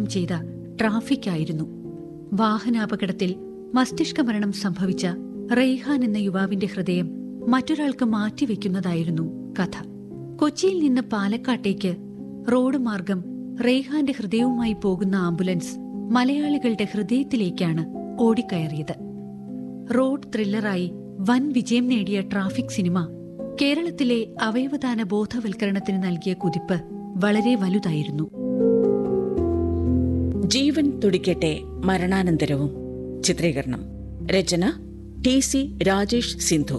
ചെയ്ത ട്രാഫിക് ആയിരുന്നു വാഹനാപകടത്തിൽ മസ്തിഷ്ക മരണം സംഭവിച്ച റെയ്ഹാൻ എന്ന യുവാവിന്റെ ഹൃദയം മറ്റൊരാൾക്ക് മാറ്റിവെക്കുന്നതായിരുന്നു കഥ കൊച്ചിയിൽ നിന്ന് പാലക്കാട്ടേക്ക് റോഡ് മാർഗം റെയ്ഹാന്റെ ഹൃദയവുമായി പോകുന്ന ആംബുലൻസ് മലയാളികളുടെ ഹൃദയത്തിലേക്കാണ് ഓടിക്കയറിയത് റോഡ് ത്രില്ലറായി വൻ വിജയം നേടിയ ട്രാഫിക് സിനിമ കേരളത്തിലെ അവയവദാന ബോധവൽക്കരണത്തിന് നൽകിയ കുതിപ്പ് വളരെ വലുതായിരുന്നു ജീവൻ തുടിക്കട്ടെ മരണാനന്തരവും ചിത്രീകരണം രചന ടി സി രാജേഷ് സിന്ധു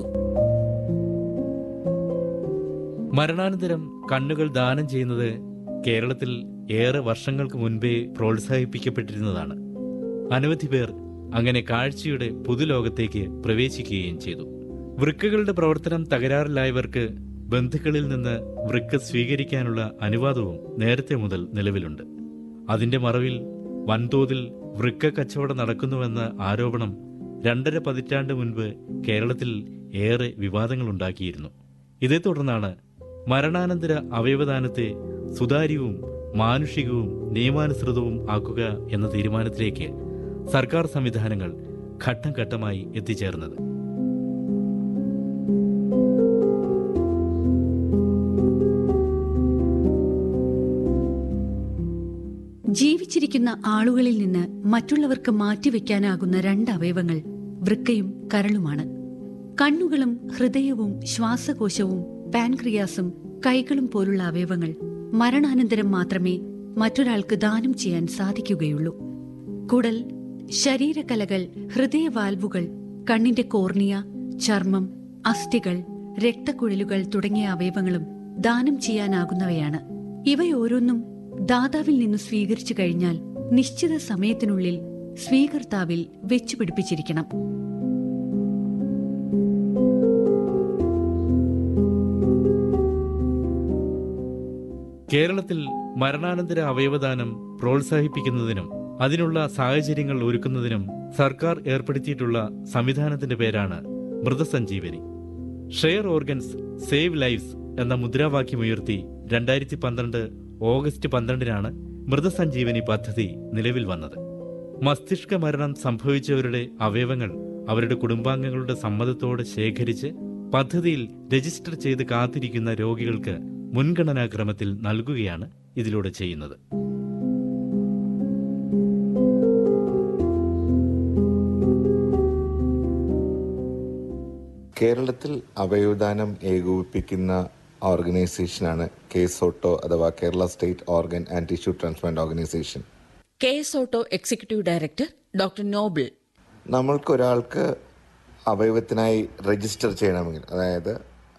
മരണാനന്തരം കണ്ണുകൾ ദാനം ചെയ്യുന്നത് കേരളത്തിൽ ഏറെ വർഷങ്ങൾക്ക് മുൻപേ പ്രോത്സാഹിപ്പിക്കപ്പെട്ടിരുന്നതാണ് അനവധി പേർ അങ്ങനെ കാഴ്ചയുടെ പുതുലോകത്തേക്ക് പ്രവേശിക്കുകയും ചെയ്തു വൃക്കകളുടെ പ്രവർത്തനം തകരാറിലായവർക്ക് ബന്ധുക്കളിൽ നിന്ന് വൃക്ക സ്വീകരിക്കാനുള്ള അനുവാദവും നേരത്തെ മുതൽ നിലവിലുണ്ട് അതിന്റെ മറവിൽ വൻതോതിൽ വൃക്ക കച്ചവടം നടക്കുന്നുവെന്ന ആരോപണം രണ്ടര പതിറ്റാണ്ട് മുൻപ് കേരളത്തിൽ ഏറെ വിവാദങ്ങളുണ്ടാക്കിയിരുന്നു ഇതേ തുടർന്നാണ് മരണാനന്തര അവയവദാനത്തെ സുതാര്യവും മാനുഷികവും നിയമാനുസൃതവും ആക്കുക എന്ന തീരുമാനത്തിലേക്ക് സർക്കാർ സംവിധാനങ്ങൾ ഘട്ടം ഘട്ടമായി എത്തിച്ചേർന്നത് ജീവിച്ചിരിക്കുന്ന ആളുകളിൽ നിന്ന് മറ്റുള്ളവർക്ക് മാറ്റിവെക്കാനാകുന്ന രണ്ട് അവയവങ്ങൾ വൃക്കയും കരളുമാണ് കണ്ണുകളും ഹൃദയവും ശ്വാസകോശവും പാൻക്രിയാസും കൈകളും പോലുള്ള അവയവങ്ങൾ മരണാനന്തരം മാത്രമേ മറ്റൊരാൾക്ക് ദാനം ചെയ്യാൻ സാധിക്കുകയുള്ളൂ കുടൽ ശരീരകലകൾ ഹൃദയവാൽവുകൾ കണ്ണിന്റെ കോർണിയ ചർമ്മം അസ്ഥികൾ രക്തക്കുഴലുകൾ തുടങ്ങിയ അവയവങ്ങളും ദാനം ചെയ്യാനാകുന്നവയാണ് ഇവയോരോന്നും ദാതാവിൽ നിന്ന് സ്വീകരിച്ചു കഴിഞ്ഞാൽ നിശ്ചിത സമയത്തിനുള്ളിൽ സ്വീകർത്താവിൽ വെച്ചുപിടിപ്പിച്ചിരിക്കണം കേരളത്തിൽ മരണാനന്തര അവയവദാനം പ്രോത്സാഹിപ്പിക്കുന്നതിനും അതിനുള്ള സാഹചര്യങ്ങൾ ഒരുക്കുന്നതിനും സർക്കാർ ഏർപ്പെടുത്തിയിട്ടുള്ള സംവിധാനത്തിന്റെ പേരാണ് Mrithasanjeevani share organs save lives എന്ന മുദ്രാവാക്യമുയർത്തി രണ്ടായിരത്തി പന്ത്രണ്ട് ഓഗസ്റ്റ് പന്ത്രണ്ടിനാണ് മൃതസഞ്ജീവനി പദ്ധതി നിലവിൽ വന്നത് മസ്തിഷ്ക മരണം സംഭവിച്ചവരുടെ അവയവങ്ങൾ അവരുടെ കുടുംബാംഗങ്ങളുടെ സമ്മതത്തോടെ ശേഖരിച്ച് പദ്ധതിയിൽ രജിസ്റ്റർ ചെയ്ത് കാത്തിരിക്കുന്ന രോഗികൾക്ക് മുൻഗണനാക്രമത്തിൽ നൽകുകയാണ് ഇതിലൂടെ ചെയ്യുന്നത് കേരളത്തിൽ അവയവദാനം ഏകോപിപ്പിക്കുന്ന ഓർഗനൈസേഷനാണ് കേസോട്ടോ അഥവാ Kerala state organ and tissue transplant organisation K S OTTO executive director doctor Noble നമ്മൾക്ക് ഒരാൾക്ക് അവയവത്തിനായി രജിസ്റ്റർ ചെയ്യണമെങ്കിൽ അതായത്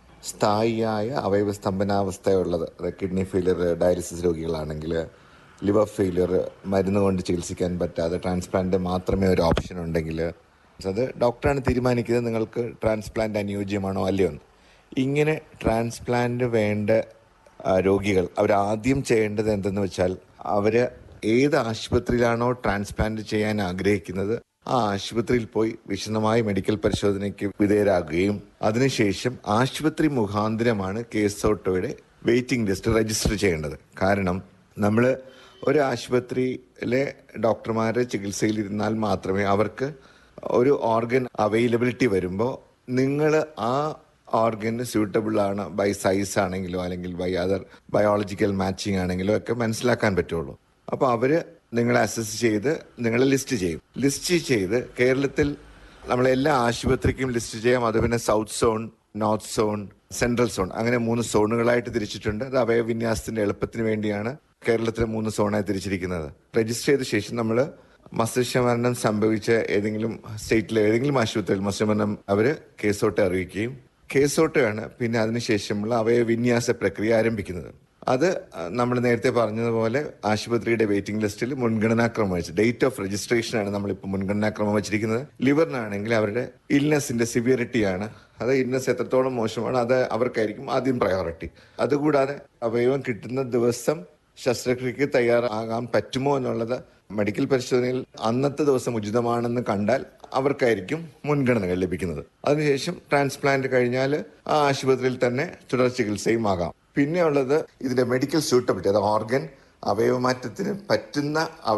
സ്ഥായിയായ അവയവ സ്തംഭനാവസ്ഥയുള്ളത് അതായത് കിഡ്നി ഫെയിലിയർ ഡയാലിസിസ് രോഗികളാണെങ്കിൽ ലിവർ ഫെയിലിയർ മരുന്ന് കൊണ്ട് ചികിത്സിക്കാൻ പറ്റാതെ ട്രാൻസ്പ്ലാന്റ് മാത്രമേ ഒരു ഓപ്ഷൻ ഉണ്ടെങ്കിൽ അത് ഡോക്ടറാണ് തീരുമാനിക്കുന്നത് നിങ്ങൾക്ക് ട്രാൻസ്പ്ലാന്റ് അനുയോജ്യമാണോ അല്ലയോ എന്ന് ഇങ്ങനെ ട്രാൻസ്പ്ലാന്റ് വേണ്ട ആ, രോഗികൾ അവർ ആദ്യം ചെയ്യേണ്ടത് എന്തെന്ന് വെച്ചാൽ അവര് ഏത് ആശുപത്രിയിലാണോ ട്രാൻസ്പ്ലാന്റ് ചെയ്യാൻ ആഗ്രഹിക്കുന്നത് ആ ആശുപത്രിയിൽ പോയി വിശദമായ മെഡിക്കൽ പരിശോധനയ്ക്ക് വിധേയരാകുകയും അതിനുശേഷം ആശുപത്രി മുഖാന്തരമാണ് കേസ് ഓട്ടോയുടെ വെയിറ്റിംഗ് ലിസ്റ്റ് രജിസ്റ്റർ ചെയ്യേണ്ടത് കാരണം നമ്മൾ ഒരു ആശുപത്രിയിലെ ഡോക്ടർമാരെ ചികിത്സയിലിരുന്നാൽ മാത്രമേ അവർക്ക് ഒരു ഓർഗൻ അവൈലബിലിറ്റി വരുമ്പോൾ നിങ്ങൾ ആ ഓർഗന് സ്യൂട്ടബിൾ ആണ് ബൈ സൈസ് ആണെങ്കിലോ അല്ലെങ്കിൽ ബൈ അതർ ബയോളജിക്കൽ മാച്ചിങ് ആണെങ്കിലോ ഒക്കെ മനസ്സിലാക്കാൻ പറ്റുള്ളൂ അപ്പോൾ അവര് നിങ്ങളെ അസസ് ചെയ്ത് നിങ്ങളെ ലിസ്റ്റ് ചെയ്യും ലിസ്റ്റ് ചെയ്ത് കേരളത്തിൽ നമ്മൾ എല്ലാ ആശുപത്രിക്കും ലിസ്റ്റ് ചെയ്യാം അത് പിന്നെ south zone north zone central zone അങ്ങനെ മൂന്ന് സോണുകളായിട്ട് തിരിച്ചിട്ടുണ്ട് അത് അവയവിന്യാസത്തിന്റെ എളുപ്പത്തിന് വേണ്ടിയാണ് കേരളത്തിലെ മൂന്ന് സോണായി തിരിച്ചിരിക്കുന്നത് രജിസ്റ്റർ ചെയ്ത ശേഷം നമ്മൾ മസ്തിഷ്ക മരണം സംഭവിച്ച ഏതെങ്കിലും സ്റ്റേറ്റിലെ ഏതെങ്കിലും ആശുപത്രിയിൽ മസ്തിഷ്ക മരണം അവര് കേസോട്ടെ അറിയിക്കുകയും കേസോട്ടയാണ് പിന്നെ അതിനുശേഷമുള്ള അവയവിന്യാസ പ്രക്രിയ ആരംഭിക്കുന്നത് അത് നമ്മൾ നേരത്തെ പറഞ്ഞതുപോലെ ആശുപത്രിയുടെ വെയിറ്റിംഗ് ലിസ്റ്റിൽ മുൻഗണനാക്രമം വെച്ച് ഡേറ്റ് ഓഫ് രജിസ്ട്രേഷൻ ആണ് നമ്മളിപ്പോൾ മുൻഗണനാക്രമം വെച്ചിരിക്കുന്നത് ലിവറിനാണെങ്കിൽ അവരുടെ ഇൽനെസിന്റെ സിവിയറിറ്റിയാണ് അത് ഇൽനെസ് എത്രത്തോളം മോശമാണ് അത് അവർക്കായിരിക്കും ആദ്യം പ്രയോറിറ്റി അതുകൂടാതെ അവയവം കിട്ടുന്ന ദിവസം ശസ്ത്രക്രിയക്ക് തയ്യാറാകാൻ പറ്റുമോ എന്നുള്ളത് മെഡിക്കൽ പരിശോധനയിൽ അന്നത്തെ ദിവസം ഉചിതമാണെന്ന് കണ്ടാൽ അവർക്കായിരിക്കും മുൻഗണനകൾ ലഭിക്കുന്നത് അതിനുശേഷം ട്രാൻസ്പ്ലാന്റ് കഴിഞ്ഞാൽ ആ ആശുപത്രിയിൽ തന്നെ തുടർ ചികിത്സയും ആകാം പിന്നെ ഉള്ളത് ഇതിന്റെ മെഡിക്കൽ സൂട്ടബിലിറ്റി അത് ഓർഗൻ അവയവമാറ്റത്തിന് പറ്റുന്ന